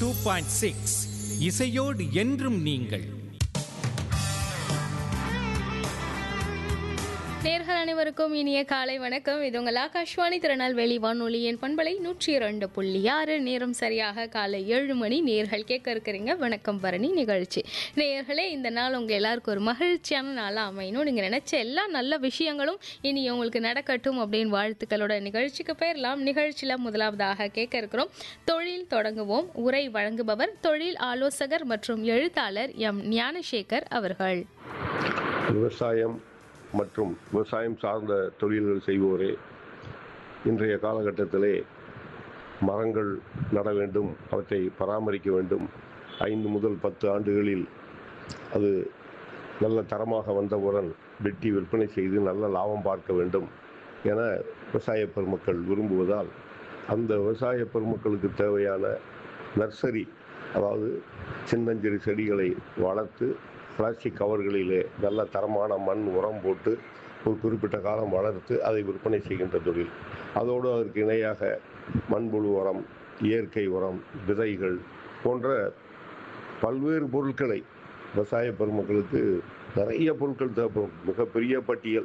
two point six இசையோடு என்றும் நீங்கள் நேர்கள் அனைவருக்கும் இனிய காலை வணக்கம் இது உங்கள் ஆகாஷ்வாணி திருநெல்வேலி வானொலியின் பண்பலை நூற்றி இரண்டு புள்ளி ஆறு நேரம் சரியாக காலை ஏழு மணி நேர்கள் கேட்க இருக்கிறீங்க வணக்கம் பரணி நிகழ்ச்சி நேர்களே இந்த நாள் உங்கள் எல்லாருக்கும் ஒரு மகிழ்ச்சியான நாளாக அமையணும் நீங்கள் நினச்ச எல்லா நல்ல விஷயங்களும் இனி உங்களுக்கு நடக்கட்டும் அப்படின்னு வாழ்த்துக்களோட நிகழ்ச்சிக்கு போயிடலாம் நிகழ்ச்சியில் முதலாவதாக கேட்க இருக்கிறோம் தொழில் தொடங்குவோம் உரை வழங்குபவர் தொழில் ஆலோசகர் மற்றும் எழுத்தாளர் எம் ஞானசேகர் அவர்கள் விவசாயம் மற்றும் விவசாயம் சார்ந்த தொழில்கள் செய்வோரே இன்றைய காலகட்டத்திலே மரங்கள் நட வேண்டும் அவற்றை பராமரிக்க வேண்டும் ஐந்து முதல் பத்து ஆண்டுகளில் அது நல்ல தரமாக வந்தவுடன் வெட்டி விற்பனை செய்து நல்ல லாபம் பார்க்க வேண்டும் என விவசாய பெருமக்கள் விரும்புவதால் அந்த விவசாய பெருமக்களுக்கு தேவையான நர்சரி அதாவது சின்னஞ்சிறு செடிகளை வளர்த்து பிளாஸ்டிக் கவர்களிலே நல்ல தரமான மண் உரம் போட்டு ஒரு குறிப்பிட்ட காலம் வளர்த்து அதை விற்பனை செய்கின்ற தொழில் அதோடு அதற்கு இணையாக மண்புழு உரம் இயற்கை உரம் விதைகள் போன்ற பல்வேறு பொருட்களை விவசாய பெருமக்களுக்கு நிறைய பொருட்கள் தேவைப்படும் மிகப்பெரிய பட்டியல்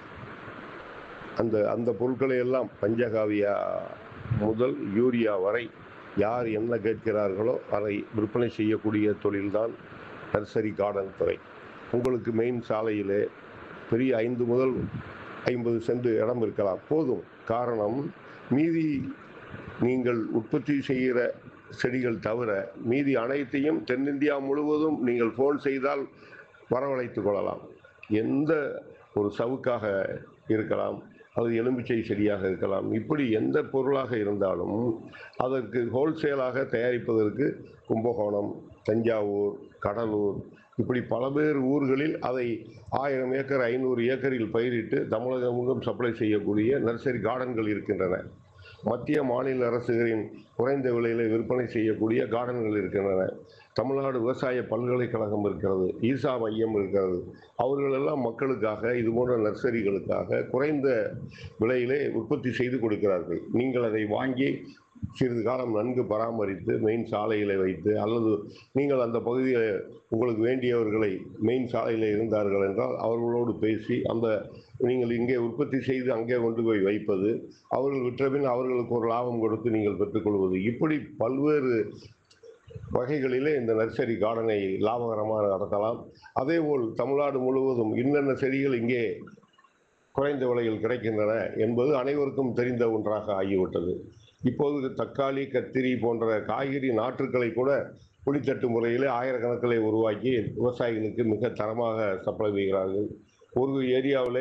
அந்த அந்த பொருட்களை எல்லாம் பஞ்சகாவியா முதல் யூரியா வரை யார் என்ன கேட்கிறார்களோ அதை விற்பனை செய்யக்கூடிய தொழில்தான் நர்சரி கார்டன் துறை உங்களுக்கு மெயின் சாலையிலே பெரிய ஐந்து முதல் ஐம்பது சென்ட் இடம் இருக்கலாம் போதும் காரணம் மீதி நீங்கள் உற்பத்தி செய்கிற செடிகள் தவிர மீதி அனைத்தையும் தென்னிந்தியா முழுவதும் நீங்கள் ஃபோன் செய்தால் வரவழைத்துக் கொள்ளலாம் எந்த ஒரு சவுக்காக இருக்கலாம் அது எலும்பிச்சை செடியாக இருக்கலாம் இப்படி எந்த பொருளாக இருந்தாலும் அதற்கு ஹோல்சேலாக தயாரிப்பதற்கு கும்பகோணம் தஞ்சாவூர் கடலூர் இப்படி பலவேறு ஊர்களில் அதை ஆயிரம் ஏக்கர் ஐநூறு ஏக்கரில் பயிரிட்டு தமிழகமும் சப்ளை செய்யக்கூடிய நர்சரி கார்டன்கள் இருக்கின்றன மத்திய மாநில அரசுகளின் குறைந்த விலையில் விற்பனை செய்யக்கூடிய கார்டன்கள் இருக்கின்றன தமிழ்நாடு விவசாய பல்கலைக்கழகம் இருக்கிறது ஈசா மையம் இருக்கிறது அவர்களெல்லாம் மக்களுக்காக இது போன்ற நர்சரிகளுக்காக குறைந்த விலையிலே உற்பத்தி செய்து கொடுக்கிறார்கள் நீங்கள் அதை வாங்கி சிறிது காலம் நன்கு பராமரித்து மெயின் சாலையில் வைத்து அல்லது நீங்கள் அந்த பகுதியில் உங்களுக்கு வேண்டியவர்களை மெயின் சாலையில் இருந்தார்கள் என்றால் அவர்களோடு பேசி அந்த நீங்கள் இங்கே உற்பத்தி செய்து அங்கே கொண்டு போய் வைப்பது அவர்கள் விற்றபின் அவர்களுக்கு ஒரு லாபம் கொடுத்து நீங்கள் பெற்றுக்கொள்வது இப்படி பல்வேறு வகைகளிலே இந்த நர்சரி கார்டனை லாபகரமாக நடத்தலாம் அதேபோல் தமிழ்நாடு முழுவதும் என்னென்ன செடிகள் இங்கே குறைந்த விலையில் கிடைக்கின்றன என்பது அனைவருக்கும் தெரிந்த ஒன்றாக ஆகிவிட்டது இப்போது தக்காளி கத்திரி போன்ற காய்கறி நாற்றுக்களை கூட குழித்தட்டு முறையில் ஆயிரக்கணக்கிலே உருவாக்கி விவசாயிகளுக்கு மிக தரமாக சப்ளை செய்கிறார்கள் ஒரு ஏரியாவில்